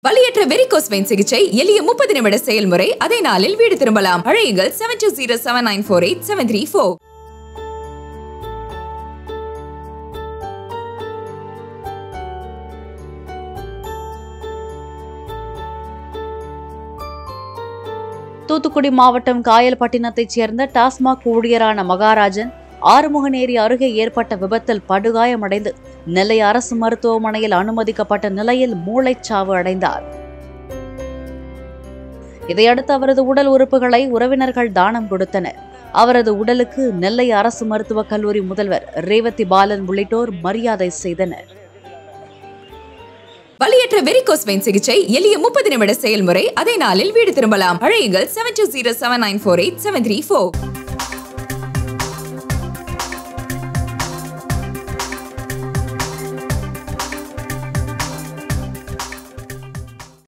வலியற்ற varicose vein சிகிச்சை எளிய முப்பது நிமிட செயல்முறை அதே நாளில் வீடு திரும்பலாம் அழையுங்கள் seven two zero seven nine four eight seven three four Thoothukudi மாவட்டம் காயல்பட்டினத்தைச் சேர்ந்த டாஸ்மாக் ஊழியரான மகாராஜன் ஆறுமுகநேரி அருகே ஏற்பட்ட விபத்தில் படுகாயமடைந்து நெல்லை அரசு மருத்துவமனையில் அனுமதிக்கப்பட்ட நிலையில் மூளைச்சாவு அடைந்தார் இதையடுத்து அவரது உடல் உறுப்புகளை உறவினர்கள் தானம் கொடுத்தனர் அவரது உடலுக்கு நெல்லை அரசு மருத்துவக் கல்லூரி முதல்வர் ரேவதி பாலன் உள்ளிட்டோர் மரியாதை செய்தனர் வலியற்ற வெரிகோஸ் வெயின் சிகிச்சை எளிய முப்பது நிமிட செயல்முறை அதே நாளில் வீடு திரும்பலாம் அழையுங்கள் seven two zero seven nine four eight seven three four